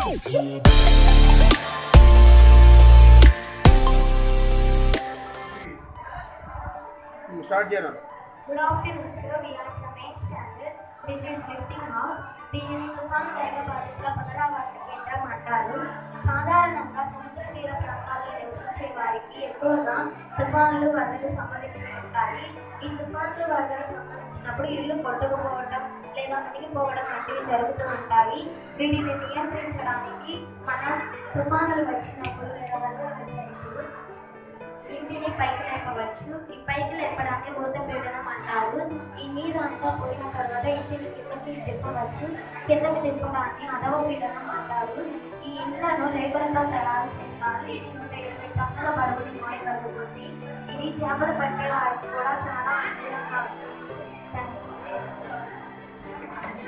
Start చేయను Good afternoon, sir. We are from 8th standard. This is lifting house. దీనిని తుఫాను వరద బాధితుల పునరావాస కేంద్రం అంటారు సాధారణంగా సముద్ర తీర ప్రాంతాల్లో నివసించే వారికి ఎక్కువగా తుఫానులు వరదలు సంభవిస్తూ ఉంటాయి ఈ తుఫానులు వరదలు సంభవించినప్పుడు ఇల్లు కొట్టుకుపోవడం లేదా మునిగిపోవడం వంటివి జరుగుతూ ఉంటాయి వీటిని నియంత్రించడానికి మనం తుఫానులు వచ్చినప్పుడు లేదా వరదలు వచ్చినప్పుడు ఇంటిని పైకి లేపవచ్చు ఈ పైకి లేపడాన్ని ఊర్ధ పీడనం అంటారు ఈ నీరు అంతా పోయిన తర్వాత ఇంటిని కిందకి తిప్పవచ్చు కిందకి తిప్పడాన్ని అదవ పీడనం అంటారు ఈ ఇండ్లను రేగులతో తయారు చేస్తారు ఇది నూట ఇరవై టన్నుల బరువుని మోయగలుగుతుంది ఇది చేపలు పట్టే వారికి కూడా చాలా అనుకూలంగా ఉంటుంది Thank you.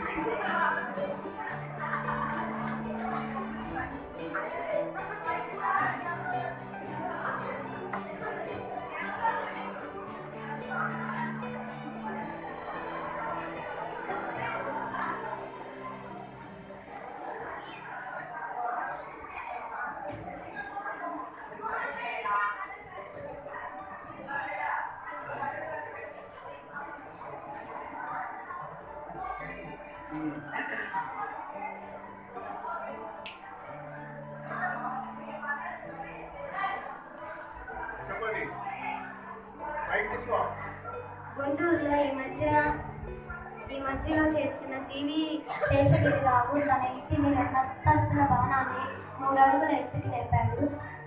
చెప్పండి మైక్ తీసుకో గుంటూరులో ఈ మధ్య ఈ మధ్యలో చేసిన జీవి శేషగిరిరావు తన ఇంటిని రెండంతస్తుల భవనాన్ని మూడు అడుగుల ఎత్తుకి లేపాడు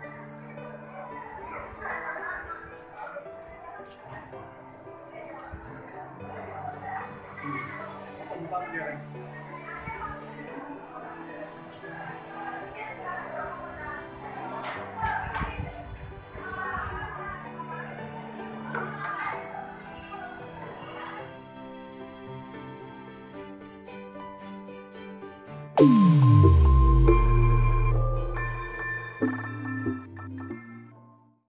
ఇన్ఫార్మ్ చేయండి Thank